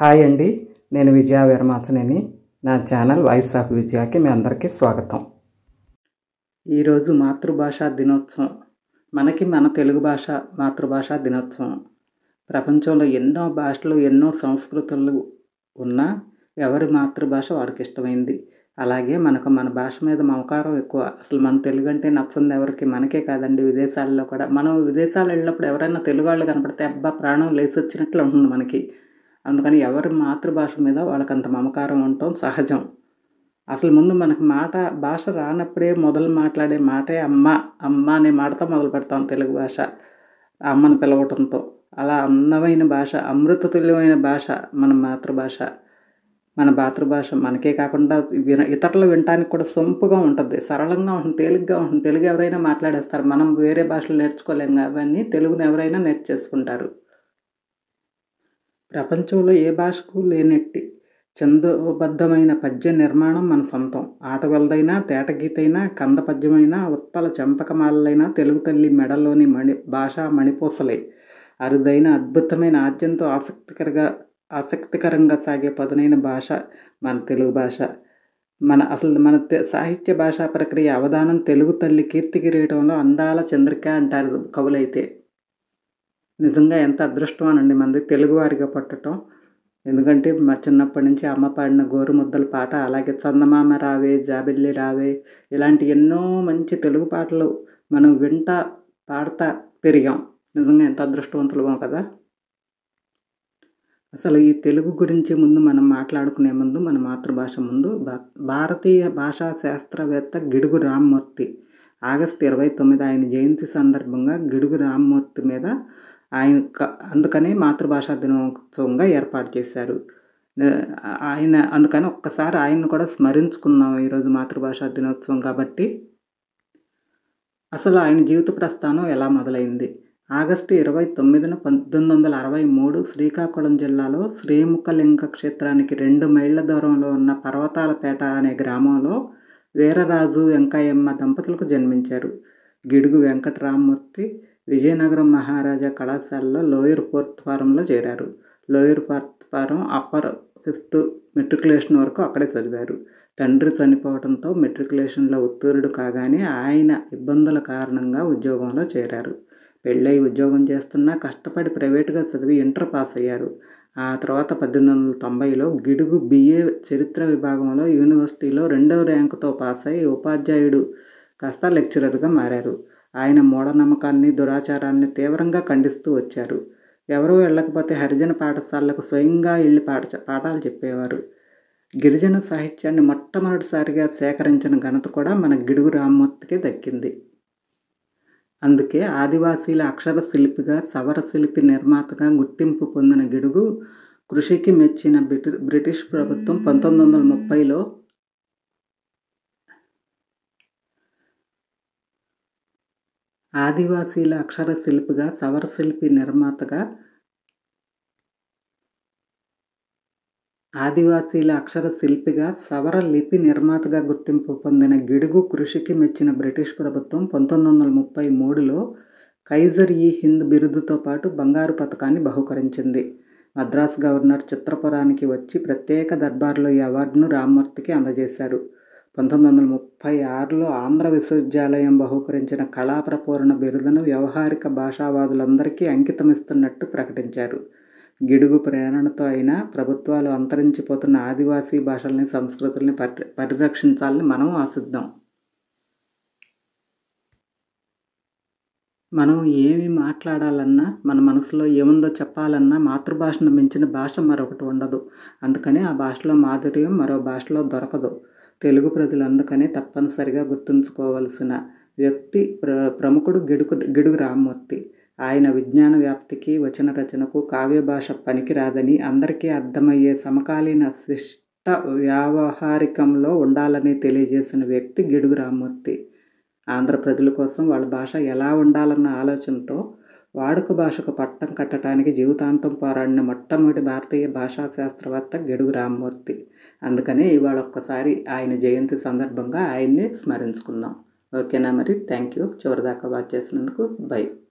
hi అండి నేను విజయ వీరమాచనేని నా ఛానల్ వాయిస్ ఆఫ్ విజయాకి మీ అందరికీ స్వాగతం ఈరోజు మాతృభాషా దినోత్సవం మనకి మన తెలుగు భాష మాతృభాషా దినోత్సవం ప్రపంచంలో ఎన్నో భాషలు ఎన్నో సంస్కృతులు ఉన్నా ఎవరి మాతృభాష వాడికి ఇష్టమైంది అలాగే మనకు మన భాష మీద మమకారం ఎక్కువ అసలు మన తెలుగు అంటే నచ్చింది ఎవరికి మనకే కాదండి విదేశాల్లో కూడా మనం విదేశాలు వెళ్ళినప్పుడు ఎవరైనా తెలుగు వాళ్ళు కనపడితే అబ్బా ప్రాణం లేసి వచ్చినట్లు ఉంటుంది మనకి అందుకని ఎవరి మాతృభాష మీద వాళ్ళకి అంత మమకారం ఉండటం సహజం అసలు ముందు మనకు మాట భాష రానప్పుడే మొదలు మాట్లాడే మాటే అమ్మ అమ్మ అనే మాటతో మొదలు పెడతాం తెలుగు భాష అమ్మని పిలవటంతో అలా అందమైన భాష అమృత తుల్యమైన భాష మన మాతృభాష మన మాతృభాష మనకే కాకుండా విన ఇతరులు వినటానికి కూడా సొంపుగా ఉంటుంది సరళంగా ఉంటుంది తేలిగ్గా ఉంటుంది తెలుగు ఎవరైనా మాట్లాడేస్తారు మనం వేరే భాషలు నేర్చుకోలేం అవన్నీ తెలుగుని ఎవరైనా నేర్చేసుకుంటారు ప్రపంచంలో ఏ భాషకు లేనట్టి చందోబద్ధమైన పద్య నిర్మాణం మన సొంతం ఆటవలదైనా తేటగీతైనా కంద పద్యమైనా ఉత్పల చంపకమాలైనా తెలుగు తల్లి మెడలోని మణి భాషా మణిపూసలే అరుదైన అద్భుతమైన ఆద్యంతో ఆసక్తికరంగా ఆసక్తికరంగా సాగే పదునైన భాష మన తెలుగు భాష మన అసలు మన సాహిత్య భాషా ప్రక్రియ అవధానం తెలుగు తల్లి కీర్తి కిరీటంలో అందాల చంద్రిక అంటారు కవులైతే నిజంగా ఎంత అదృష్టం అనండి మంది తెలుగువారిగా పట్టడం ఎందుకంటే మా చిన్నప్పటి నుంచి అమ్మ పాడిన గోరు ముద్దల పాట అలాగే చందమామ రావే జాబిల్లి రావే ఇలాంటి ఎన్నో మంచి తెలుగు పాటలు మనం వింటా పాడతా పెరిగాం నిజంగా ఎంత అదృష్టవంతులమో కదా అసలు ఈ తెలుగు గురించి ముందు మనం మాట్లాడుకునే ముందు మన మాతృభాష ముందు భారతీయ భాషా శాస్త్రవేత్త గిడుగు రామ్మూర్తి ఆగస్టు ఇరవై తొమ్మిది ఆయన జయంతి సందర్భంగా గిడుగు రామ్మూర్తి మీద ఆయన అందుకనే మాతృభాషా దినోత్సవంగా ఏర్పాటు చేశారు ఆయన అందుకని ఒక్కసారి ఆయన్ని కూడా స్మరించుకుందాం ఈరోజు మాతృభాషా దినోత్సవం కాబట్టి అసలు ఆయన జీవిత ప్రస్థానం ఎలా మొదలైంది ఆగస్టు ఇరవై తొమ్మిదిన పంతొమ్మిది వందల అరవై మూడు శ్రీకాకుళం జిల్లాలో శ్రీముఖలింగ క్షేత్రానికి రెండు మైళ్ళ దూరంలో ఉన్న పర్వతాలపేట అనే గ్రామంలో వీరరాజు వెంకయ్యమ్మ దంపతులకు జన్మించారు గిడుగు వెంకటరామమూర్తి విజయనగరం మహారాజా కళాశాలలో లోయర్ ఫోర్త్ ఫారంలో చేరారు lower fourth form upper fifth matriculation వరకు అక్కడే చదివారు తండ్రి చనిపోవడంతో మెట్రికులేషన్లో ఉత్తీర్ణుడు కాగానే ఆయన ఇబ్బందుల కారణంగా ఉద్యోగంలో చేరారు పెళ్ళై ఉద్యోగం చేస్తున్నా కష్టపడి ప్రైవేటుగా చదివి ఇంటర్ పాస్ అయ్యారు ఆ తర్వాత పద్దెనిమిది వందల తొంభైలో గిడుగు బిఏ చరిత్ర విభాగంలో యూనివర్సిటీలో రెండవ ర్యాంకుతో పాస్ అయి ఉపాధ్యాయుడు కాస్త లెక్చరర్గా మారారు ఆయన మూఢనమ్మకాల్ని దురాచారాల్ని తీవ్రంగా ఖండిస్తూ వచ్చారు ఎవరూ వెళ్ళకపోతే హరిజన పాఠశాలకు స్వయంగా వెళ్ళి పాఠ పాఠాలు చెప్పేవారు గిరిజన సాహిత్యాన్ని మొట్టమొదటిసారిగా సేకరించిన ఘనత కూడా మన గిడుగు రామ్మూర్తికి దక్కింది అందుకే ఆదివాసీల అక్షర శిల్పిగా సవర శిల్పి నిర్మాతగా గుర్తింపు పొందిన గిడుగు కృషికి మెచ్చిన బ్రిటి బ్రిటిష్ ప్రభుత్వం పంతొమ్మిది వందల ముప్పైలో ఆదివాసీల అక్షర శిల్పిగా సవర శిల్పి నిర్మాతగా ఆదివాసీల అక్షర శిల్పిగా సవర లిపి నిర్మాతగా గుర్తింపు పొందిన గిడుగు కృషికి మెచ్చిన బ్రిటిష్ ప్రభుత్వం పంతొమ్మిది వందల ముప్పై మూడులో కైజర్ ఈ హింద్ బిరుదుతో పాటు బంగారు పథకాన్ని బహుకరించింది మద్రాస్ గవర్నర్ చిత్రపురానికి వచ్చి ప్రత్యేక దర్బార్లో ఈ అవార్డును రామ్మూర్తికి అందజేశారు పంతొమ్మిది వందల ముప్పై ఆరులో ఆంధ్ర విశ్వవిద్యాలయం బహుకరించిన కళాప్రపూరణ బిరుదును వ్యవహారిక భాషావాదులందరికీ అంకితమిస్తున్నట్టు ప్రకటించారు గిడుగు ప్రేరణతో అయినా ప్రభుత్వాలు అంతరించిపోతున్న ఆదివాసీ భాషల్ని సంస్కృతుల్ని పరి పరిరక్షించాలని మనం ఆశిద్దాం మనం ఏమి మాట్లాడాలన్నా మన మనసులో ఏముందో చెప్పాలన్నా మాతృభాషను మించిన భాష మరొకటి ఉండదు అందుకని ఆ భాషలో మాధుర్యం మరో భాషలో దొరకదు తెలుగు ప్రజలు అందుకనే తప్పనిసరిగా గుర్తుంచుకోవలసిన వ్యక్తి ప్ర ప్రముఖుడు గిడుగు గిడుగు రామ్మూర్తి ఆయన విజ్ఞాన వ్యాప్తికి వచన రచనకు కావ్య భాష పనికిరాదని అందరికీ అర్థమయ్యే సమకాలీన శిష్ట వ్యావహారికంలో ఉండాలని తెలియజేసిన వ్యక్తి గిడుగు రామ్మూర్తి ఆంధ్ర ప్రజల కోసం వాళ్ళ భాష ఎలా ఉండాలన్న ఆలోచనతో వాడుక భాషకు పట్టం కట్టడానికి జీవితాంతం పోరాడిన మొట్టమొదటి భారతీయ భాషా శాస్త్రవేత్త గిడుగు రామ్మూర్తి అందుకనే ఇవాళ ఒక్కసారి ఆయన జయంతి సందర్భంగా ఆయన్ని స్మరించుకుందాం ఓకేనా మరి థ్యాంక్ యూ చివరిదాకా వాచ్ చేసినందుకు బై